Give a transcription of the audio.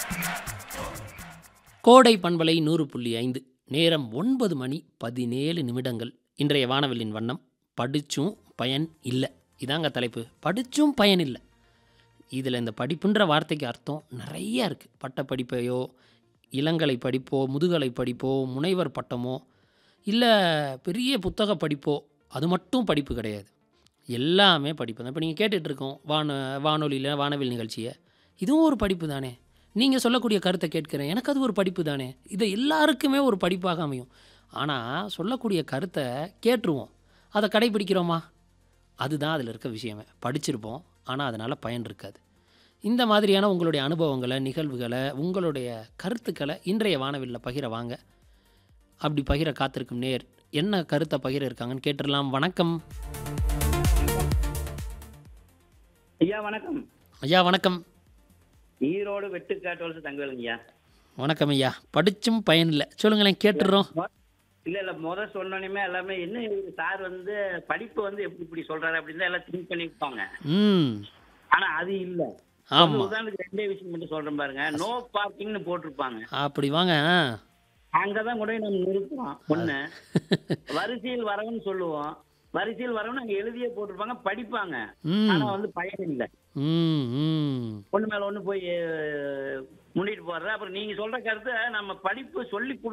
கோடை பண்பலை நூறு புள்ளி ஐந்து நேரம் ஒன்பது மணி பதினேழு நிமிடங்கள் இன்றைய வானவில்லின் வண்ணம் படிச்சும் பயன் இல்லை இதாங்க தலைப்பு படிச்சும் பயன் இல்லை இதில் இந்த படிப்புன்ற வார்த்தைக்கு அர்த்தம் நிறைய இருக்குது பட்ட படிப்பையோ இளங்கலை படிப்போ முதுகலை படிப்போ முனைவர் பட்டமோ இல்லை பெரிய புத்தக படிப்போ அது மட்டும் படிப்பு கிடையாது எல்லாமே படிப்பு தான் இப்போ நீங்கள் கேட்டுட்ருக்கோம் வான வானொலியில் வானவில் நிகழ்ச்சியை இதுவும் ஒரு படிப்பு தானே நீங்கள் சொல்லக்கூடிய கருத்தை கேட்கிறேன் எனக்கு அது ஒரு படிப்பு தானே இதை எல்லாருக்குமே ஒரு படிப்பாக அமையும் ஆனால் சொல்லக்கூடிய கருத்தை கேட்டுருவோம் அதை கடைபிடிக்கிறோமா அதுதான் அதில் இருக்க விஷயமே படிச்சிருப்போம் ஆனால் அதனால் பயன் இருக்காது இந்த மாதிரியான உங்களுடைய அனுபவங்களை நிகழ்வுகளை உங்களுடைய கருத்துக்களை இன்றைய வானவில்ல பகிர வாங்க அப்படி பகிர காத்திருக்கும் நேர் என்ன கருத்தை பகிர இருக்காங்கன்னு கேட்டுடலாம் வணக்கம் ஐயா வணக்கம் ஐயா வணக்கம் ஈரோடு வெட்டுக்காட்டு வலசு தங்கவேலுங்க ஐயா வணக்கம் ஐயா படிச்சும் பயன் இல்லை சொல்லுங்களேன் கேட்டுடுறோம் இல்ல இல்ல முத சொன்னோன்னே எல்லாமே என்ன இவரு சார் வந்து படிப்பு வந்து எப்படி இப்படி சொல்றாரு அப்படின்னு தான் எல்லாம் திங்க் பண்ணிருப்பாங்க ம் ஆனா அது இல்ல ஒரு ஆமாம் உதாரணத்துக்கு ரெண்டே விஷயம் மட்டும் சொல்றேன் பாருங்க நோ பார்க்கிங்னு போட்டிருப்பாங்க அப்படி வாங்க ஆ. அங்கதான் கூட நம்ம நிறுத்துறோம் ஒண்ணு வரிசையில் வரவன்னு சொல்லுவோம் வரிசையில் வரவன்னு அங்க எழுதியே போட்டிருப்பாங்க படிப்பாங்க ம் ஆனா வந்து பயன் இல்லை ம் ம் ஒண்ணு மேல ஒண்ணு போய் அஹ், முன்னிட்டு போடுற அப்புறம் நீங்க சொல்ற கருத்தை நம்ம படிப்பு சொல்லி